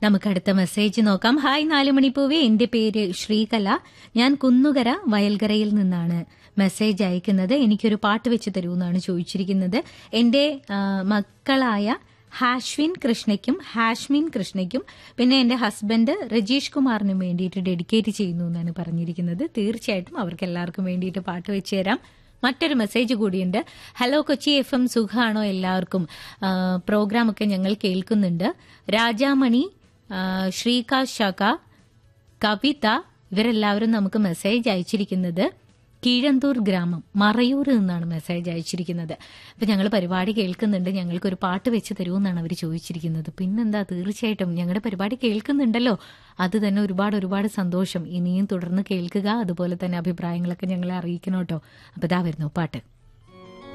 നമുക്ക് അടുത്ത മെസ്സേജ് നോക്കാം ഹായ് നാലുമണിപ്പൂവേ എന്റെ പേര് ശ്രീകല ഞാൻ കുന്നുകര വയൽകരയിൽ നിന്നാണ് മെസ്സേജ് അയക്കുന്നത് എനിക്കൊരു പാട്ട് വെച്ച് തരൂ എന്നാണ് ചോദിച്ചിരിക്കുന്നത് എന്റെ ആ, മക്കളായ ഹാഷ്വിൻ കൃഷ്ണയ്ക്കും ഹാഷ്മിൻ കൃഷ്ണയ്ക്കും പിന്നെ എന്റെ ഹസ്ബൻഡ് രജീഷ് കുമാറിനും വേണ്ടിയിട്ട് ഡെഡിക്കേറ്റ് ചെയ്യുന്നു എന്നാണ് പറഞ്ഞിരിക്കുന്നത് തീർച്ചയായിട്ടും അവർക്ക് എല്ലാവർക്കും വേണ്ടിയിട്ട് പാട്ട് വെച്ച് തരാം മറ്റൊരു മെസ്സേജ് കൂടിയുണ്ട് ഹലോ കൊച്ചി എഫ് എം സുഖാണോ എല്ലാവർക്കും പ്രോഗ്രാം ഒക്കെ ഞങ്ങൾ കേൾക്കുന്നുണ്ട് രാജാമണി ആ, ശ്രീകാശ് ശാഖ കവിത ഇവരെല്ലാവരും നമുക്ക് മെസ്സേജ് അയച്ചിരിക്കുന്നത് കീഴന്തൂർ ഗ്രാമം മറയൂർ നിന്നാണ് മെസ്സേജ് അയച്ചിരിക്കുന്നത് അപ്പൊ ഞങ്ങൾ പരിപാടി കേൾക്കുന്നുണ്ട് ഞങ്ങൾക്കൊരു പാട്ട് വെച്ച് തരുമെന്നാണ് അവർ ചോദിച്ചിരിക്കുന്നത് പിന്നെന്താ തീർച്ചയായിട്ടും ഞങ്ങളുടെ പരിപാടി കേൾക്കുന്നുണ്ടല്ലോ അത് തന്നെ ഒരുപാട് ഒരുപാട് സന്തോഷം ഇനിയും തുടർന്ന് കേൾക്കുക അതുപോലെ തന്നെ അഭിപ്രായങ്ങളൊക്കെ ഞങ്ങളെ അറിയിക്കണം കേട്ടോ അപ്പൊ ഇതാ വരുന്നു പാട്ട്